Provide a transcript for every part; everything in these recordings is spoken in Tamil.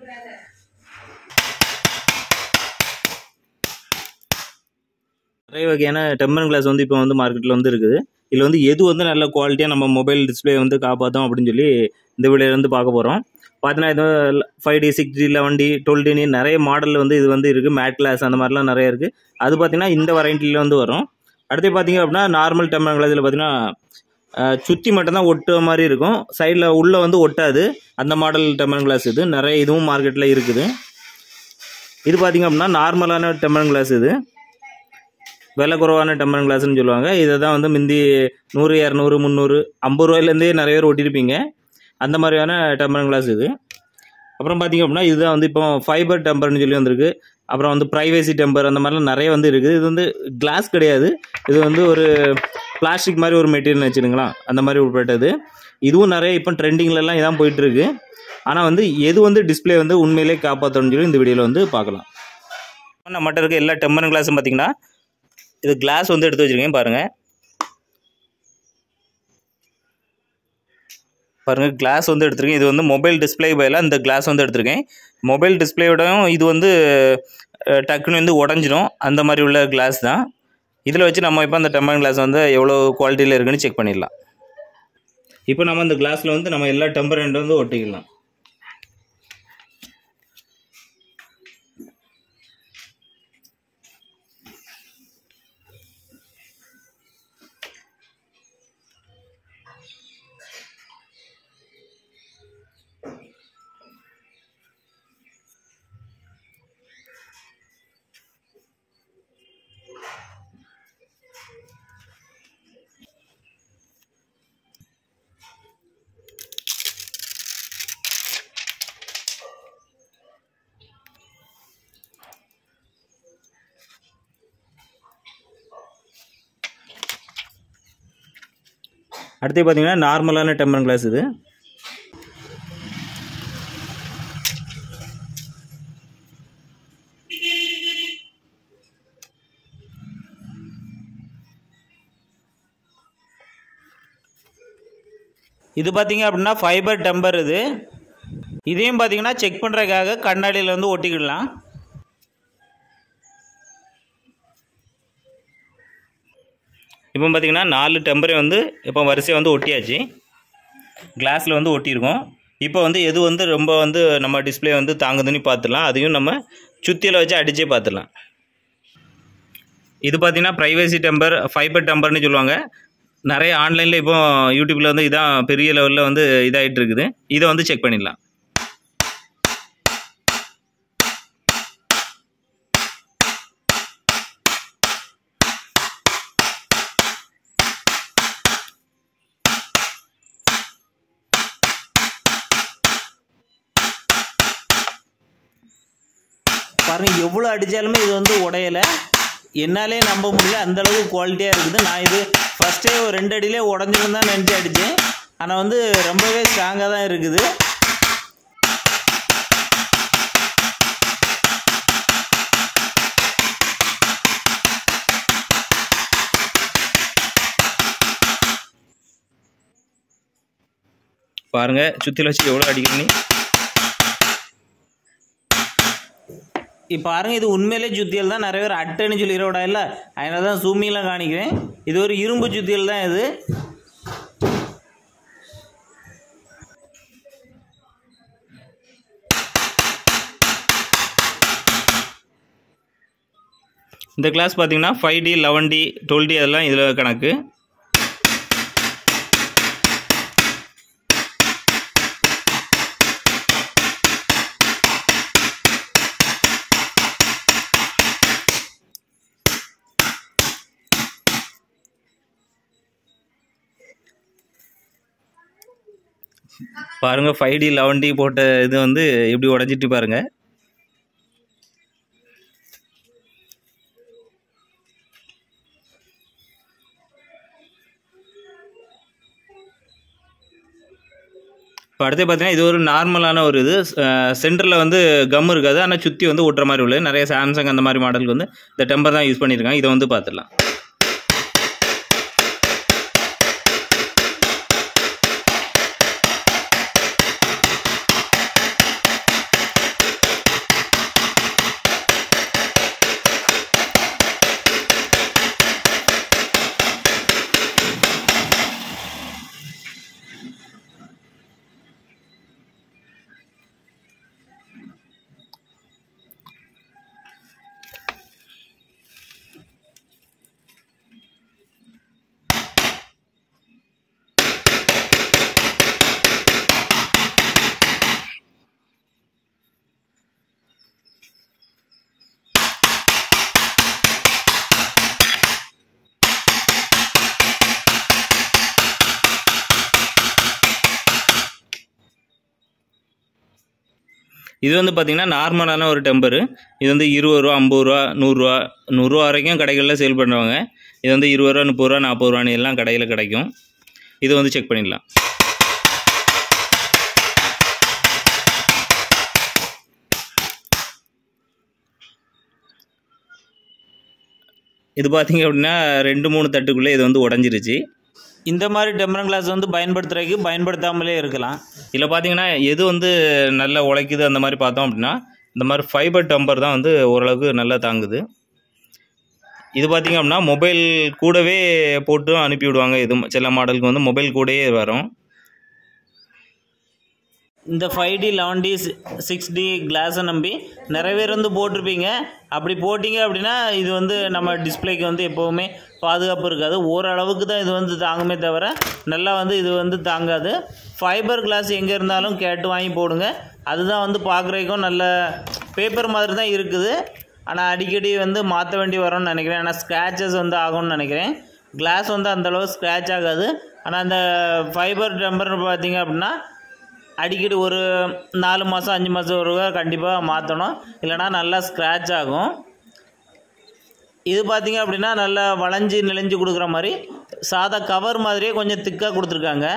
நிறைய வகையான டெம்பர் கிளாஸ் வந்து இப்போ வந்து மார்க்கெட்டில் வந்து இருக்குது இதில் வந்து எது வந்து நல்ல குவாலிட்டியாக நம்ம மொபைல் டிஸ்ப்ளே வந்து காப்பாற்றும் அப்படின்னு சொல்லி இந்த வீடியோ வந்து பார்க்க போகிறோம் பார்த்தீங்கன்னா இது five T six T eleven T twelve டினி நிறைய மாடல் வந்து இது வந்து இருக்குது மேட் கிளாஸ் அந்த மாதிரிலாம் நிறைய இருக்குது அது பார்த்தீங்கன்னா இந்த வெரைட்டியில் வந்து வரும் அடுத்து பார்த்தீங்க அப்படின்னா நார்மல் டெம்பர் கிளாஸில் பார்த்தீங்கன்னா சுற்றி மட்டும்தான் ஒட்டுற மாதிரி இருக்கும் சைடில் உள்ளே வந்து ஒட்டாது அந்த மாடல் டெம்பர் கிளாஸ் இது நிறைய இதுவும் மார்க்கெட்டில் இருக்குது இது பார்த்தீங்க அப்படின்னா நார்மலான டெம்பர் கிளாஸ் இது விலை குறைவான டெம்பர் கிளாஸ்னு சொல்லுவாங்க இதை தான் வந்து முந்தி நூறு இரநூறு முந்நூறு ஐம்பது ரூபாயிலேருந்தே நிறைய பேர் ஒட்டியிருப்பீங்க அந்த மாதிரியான டெம்பர் கிளாஸ் இது அப்புறம் பார்த்தீங்க அப்படின்னா இதுதான் வந்து இப்போ ஃபைபர் டெம்பர்னு சொல்லி வந்திருக்கு அப்புறம் வந்து ப்ரைவேசி டெம்பர் அந்த மாதிரிலாம் நிறைய வந்து இருக்குது இது வந்து கிளாஸ் கிடையாது இது வந்து ஒரு பிளாஸ்டிக் மாதிரி ஒரு மெட்டீரியல் வச்சுருங்களா அந்த மாதிரி உட்பட்டது இதுவும் நிறைய இப்போ ட்ரெண்டிங்லலாம் இதான் போயிட்டுருக்கு ஆனால் வந்து எது வந்து டிஸ்ப்ளே வந்து உண்மையிலே காப்பாற்றணும்னு சொல்லி இந்த வீடியோவில் வந்து பார்க்கலாம் நம்மகிட்ட இருக்க எல்லா டெம்பர் கிளாஸும் பார்த்தீங்கன்னா இது கிளாஸ் வந்து எடுத்து வச்சுருக்கேன் பாருங்கள் பாருங்கள் கிளாஸ் வந்து எடுத்திருக்கேன் இது வந்து மொபைல் டிஸ்பிளே பதிலாக இந்த கிளாஸ் வந்து எடுத்திருக்கேன் மொபைல் டிஸ்பிளேயோடையும் இது வந்து அஹ், டக்குன்னு வந்து உடஞ்சிரும் அந்த மாதிரி உள்ள கிளாஸ் தான் இதில் வச்சு நம்ம இப்போ அந்த டெம்பர் கிளாஸ் வந்து எவ்வளோ குவாலிட்டியில் இருக்குன்னு செக் பண்ணிடலாம் இப்போ நம்ம இந்த கிளாஸில் வந்து நம்ம எல்லா டெம்பர் ரெண்டு வந்து ஒட்டிக்கலாம் அடுத்து பார்த்தீங்கன்னா நார்மலான டெம்பர் கிளாஸ் இது இது பார்த்தீங்க அப்படின்னா ஃபைபர் டெம்பர் இது இதையும் பார்த்தீங்கன்னா செக் பண்ணுறதுக்காக கண்ணாடியில் வந்து ஒட்டிக்கிடலாம் இப்போ பார்த்தீங்கன்னா நாலு டெம்பரை வந்து இப்போ வரிசையாக வந்து ஒட்டியாச்சு கிளாஸில் வந்து ஒட்டியிருக்கோம் இப்போ வந்து எது வந்து ரொம்ப வந்து நம்ம டிஸ்ப்ளே வந்து தாங்குதுன்னு பார்த்துடலாம் அதையும் நம்ம சுத்தியில் வச்சு அடிச்சே பார்த்துடலாம் இது பார்த்தீங்கன்னா ப்ரைவேசி டெம்பர் ஃபைபர் டெம்பர்னு சொல்லுவாங்க நிறைய ஆன்லைனில் இப்போ யூடியூப்பில் வந்து இதான் பெரிய லெவலில் வந்து இதாகிட்டு இருக்குது இதை வந்து செக் பண்ணிடலாம் பாருங்க எவ்வளோ அடித்தாலுமே இது வந்து உடையலை என்னாலே நம்ப முடியல அந்த அளவுக்கு குவாலிட்டியாக இருக்குது நான் இது ஃபஸ்ட்டே ஒரு ரெண்டு அடியிலே உடஞ்சிரும் தான் நினச்சி அடித்தேன் ஆனால் வந்து ரொம்பவே ஸ்ட்ராங்காக தான் இருக்குது பாருங்க சுற்றில வச்சு எவ்வளோ அடிக்கணும் இப்போ பாருங்க இது உண்மையிலே சுத்தியல் தான் நிறைய பேர் அட்டைன்னு சொல்லிடுறோட இல்லை அதனால தான் சூமிங்லாம் காணிக்கிறேன் இது ஒரு இரும்பு சுத்தியல் தான் இது இந்த கிளாஸ் பார்த்தீங்கன்னா five T eleven T twelve T அதெல்லாம் இதில் கணக்கு பாருங்க ஃபைவ் டி லெவன் டி போட்ட இது வந்து எப்படி உடஞ்சிட்டு பாருங்க இப்போ அடுத்து பார்த்தீங்கன்னா இது ஒரு நார்மலான ஒரு இது சென்டரில் வந்து கம் இருக்காது ஆனால் சுற்றி வந்து ஒட்டுற மாதிரி உள்ளது நிறைய சாம்சங் அந்த மாதிரி மாடலுக்கு வந்து இந்த டெம்பர் தான் யூஸ் பண்ணியிருக்காங்க இதை வந்து பார்த்துடலாம் இது வந்து பார்த்திங்கன்னா நார்மலான ஒரு டெம்பரு இது வந்து இருபது ரூபா ஐம்பது ரூபா நூறுரூவா நூறுரூவா வரைக்கும் கடைகளில் சேல் பண்ணுவாங்க இது வந்து இருபது ரூபா முப்பது ரூபா நாற்பது ரூபான்னு எல்லாம் கடையில் கிடைக்கும் இது வந்து செக் பண்ணிடலாம் இது பார்த்தீங்க அப்படின்னா ரெண்டு மூணு தட்டுக்குள்ளே இது வந்து உடஞ்சிருச்சு இந்த மாதிரி டெம்பரன் கிளாஸ் வந்து பயன்படுத்துறதுக்கு பயன்படுத்தாமலே இருக்கலாம் இதில் பார்த்தீங்கன்னா எது வந்து நல்லா உழைக்குது அந்த மாதிரி பார்த்தோம் அப்படின்னா இந்த மாதிரி ஃபைபர் டம்பர் தான் வந்து ஓரளவுக்கு நல்லா தாங்குது இது பார்த்தீங்க அப்படின்னா மொபைல் கூடவே போட்டு அனுப்பி விடுவாங்க இது சில மாடலுக்கு வந்து மொபைல் கூடயே வரும் இந்த five T eleven T six T கிளாஸை நம்பி நிறைய பேர் வந்து போட்டிருப்பீங்க அப்படி போட்டிங்க அப்படின்னா இது வந்து நம்ம டிஸ்பிளேக்கு வந்து எப்போவுமே பாதுகாப்பு இருக்காது ஓரளவுக்கு தான் இது வந்து தாங்குமே தவிர நல்லா வந்து இது வந்து தாங்காது ஃபைபர் கிளாஸ் எங்கே இருந்தாலும் கேட்டு வாங்கி போடுங்க அதுதான் வந்து பார்க்குறதுக்கும் நல்ல பேப்பர் மாதிரி தான் இருக்குது ஆனால் அடிக்கடி வந்து மாற்ற வேண்டி வரும்னு நினைக்கிறேன் ஆனால் ஸ்க்ராச்சஸ் வந்து ஆகும்னு நினைக்கிறேன் கிளாஸ் வந்து அந்தளவு ஸ்க்ராட்ச் ஆகாது ஆனால் அந்த ஃபைபர் டெம்பர் பார்த்தீங்க அப்படின்னா அடிக்கடி ஒரு நாலு மாதம் அஞ்சு மாதம் ஒரு கண்டிப்பாக மாற்றணும் இல்லைனா நல்லா ஸ்க்ராட்ச் ஆகும் இது பார்த்தீங்க அப்படின்னா நல்லா வளைஞ்சி நெளிஞ்சு கொடுக்குற மாதிரி சாதா கவர் மாதிரியே கொஞ்சம் திக்காக கொடுத்துருக்காங்க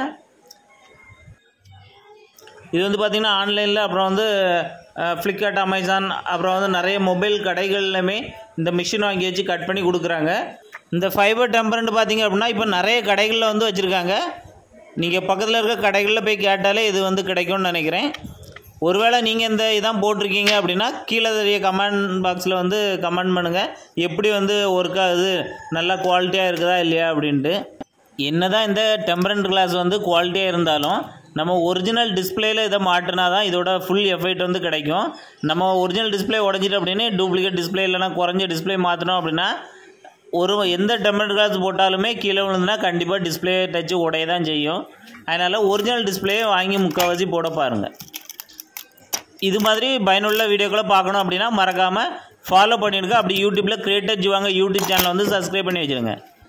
இது வந்து பார்த்திங்கன்னா ஆன்லைனில் அப்புறம் வந்து ஃப்ளிப்கார்ட் அமேசான் அப்புறம் வந்து நிறைய மொபைல் கடைகள்லையுமே இந்த மிஷின் வாங்கி வச்சு கட் பண்ணி கொடுக்குறாங்க இந்த ஃபைபர் டெம்பரண்ட் பார்த்தீங்க அப்படின்னா இப்போ நிறைய கடைகளில் வந்து வச்சுருக்காங்க நீங்கள் பக்கத்தில் இருக்க கடைகளில் போய் கேட்டாலே இது வந்து கிடைக்கும்னு நினைக்கிறேன் ஒருவேளை நீங்கள் இந்த இதான் போட்டிருக்கீங்க அப்படின்னா கீழே தெரிய கமெண்ட் பாக்ஸில் வந்து கமெண்ட் பண்ணுங்கள் எப்படி வந்து ஒர்க் ஆகுது நல்லா குவாலிட்டியாக இருக்குதா இல்லையா அப்படின்ட்டு என்னதான் இந்த டெம்பரண்ட் கிளாஸ் வந்து குவாலிட்டியாக இருந்தாலும் நம்ம ஒரிஜினல் டிஸ்பிளேயில் இதை மாட்டினா தான் இதோட ஃபுல் எஃபெக்ட் வந்து கிடைக்கும் நம்ம ஒரிஜினல் டிஸ்பிளே உடஞ்சிட்டு அப்படின்னு டூப்ளிகேட் டிஸ்பிளே இல்லைனா குறைஞ்ச டிஸ்பிளே மாற்றினோம் அப்படின்னா ஒரு எந்த டெம்பரண்ட் கிளாஸ் போட்டாலுமே கீழே விழுந்துன்னா கண்டிப்பாக டிஸ்பிளே டச்சு உடைய தான் செய்யும் அதனால் ஒரிஜினல் டிஸ்பிளேயே வாங்கி முக்கால்வாசி போட பாருங்கள் இது மாதிரி பயனுள்ள வீடியோக்களை பார்க்கணும் அப்படின்னா மறக்காமல் ஃபாலோ பண்ணிடுங்க அப்படி யூடியூப்பில் கிரியேட்டர் ஜிவாங்க யூடியூப் சேனலை வந்து சப்ஸ்கிரைப் பண்ணி வச்சுருங்க